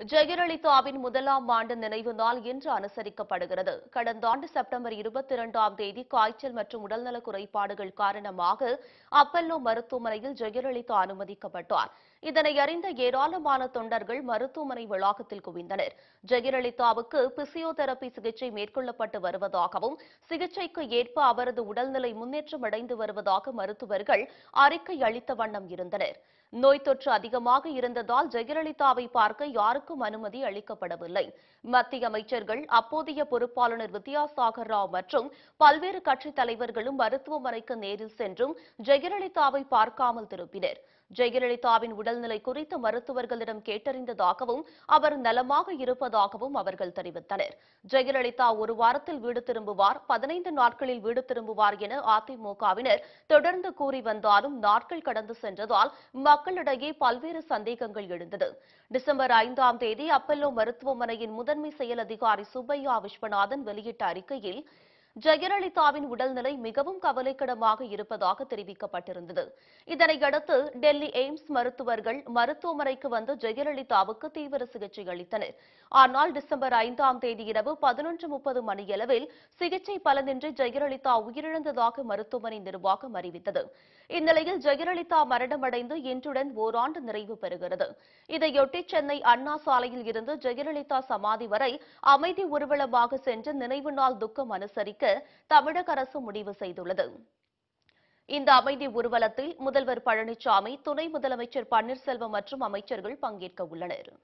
ஜெயலலிதாவின் முதலாம் ஆண்டு நினைவு நாள் இன்று அனுசரிக்கப்படுகிறது கடந்த ஆண்டு செப்டம்பர் இருபத்தி இரண்டாம் தேதி காய்ச்சல் மற்றும் உடல்நலக் குறைபாடுகள் காரணமாக அப்பல்லோ மருத்துவமனையில் ஜெயலலிதா அனுமதிக்கப்பட்டார் இதனை அறிந்த ஏராளமான தொண்டர்கள் மருத்துவமனை வளாகத்தில் குவிந்தனர் ஜெயலலிதாவுக்கு பிசியோதெரபி சிகிச்சை மேற்கொள்ளப்பட்டு வருவதாகவும் சிகிச்சைக்கு ஏற்ப அவரது உடல்நிலை முன்னேற்றம் அடைந்து வருவதாக மருத்துவர்கள் அறிக்கை அளித்த வண்ணம் இருந்தனர் நோய் தொற்று அதிகமாக இருந்ததால் ஜெயலலிதாவை பார்க்க யாருக்கும் அனுமதி அளிக்கப்படவில்லை மத்திய அமைச்சர்கள் அப்போதைய பொறுப்பாளுநர் வித்யாசாகர் ராவ் மற்றும் பல்வேறு கட்சித் தலைவர்களும் மருத்துவமனைக்கு நேரில் சென்றும் ஜெயலலிதாவை பார்க்காமல் திரும்பினர் ஜெயலலிதாவின் உடல்நிலை குறித்து மருத்துவர்களிடம் கேட்டறிந்ததாகவும் அவர் நலமாக இருப்பதாகவும் அவர்கள் தெரிவித்தனர் ஜெயலலிதா ஒரு வாரத்தில் வீடு திரும்புவார் பதினைந்து நாட்களில் வீடு திரும்புவார் என அதிமுகவினர் தொடர்ந்து கூறி வந்தாலும் நாட்கள் கடந்து சென்றதால் மக்களிடையே பல்வேறு சந்தேகங்கள் எழுந்தது டிசம்பர் ஐந்தாம் தேதி அப்பல்லோ மருத்துவமனையின் முதன்மை செயல் அதிகாரி சுப்பையா விஸ்வநாதன் வெளியிட்ட அறிக்கையில் ஜெயலலிதாவின் உடல்நிலை மிகவும் கவலைக்கிடமாக இருப்பதாக தெரிவிக்கப்பட்டிருந்தது இதனையடுத்து டெல்லி எய்ம்ஸ் மருத்துவர்கள் மருத்துவமனைக்கு வந்து ஜெயலலிதாவுக்கு தீவிர சிகிச்சை அளித்தனர் ஆனால் டிசம்பர் ஐந்தாம் தேதி இரவு பதினொன்று முப்பது மணியளவில் சிகிச்சை பலனின்றி ஜெயலலிதா உயிரிழந்ததாக மருத்துவமனை நிர்வாகம் அறிவித்தது இந்நிலையில் ஜெயலலிதா மரணமடைந்து இன்றுடன் ஓராண்டு நிறைவு பெறுகிறது இதையொட்டி சென்னை அண்ணா சாலையில் இருந்து ஜெயலலிதா சமாதி வரை அமைதி ஊர்வலமாக சென்று நினைவு நாள் துக்கம் அனுசரிக்க தமிழக அரசு முடிவு செய்துள்ளது இந்த அமைதி ஊர்வலத்தில் முதல்வர் பழனிசாமி துணை முதலமைச்சர் பன்னீர்செல்வம் மற்றும் அமைச்சர்கள் பங்கேற்க உள்ளனர்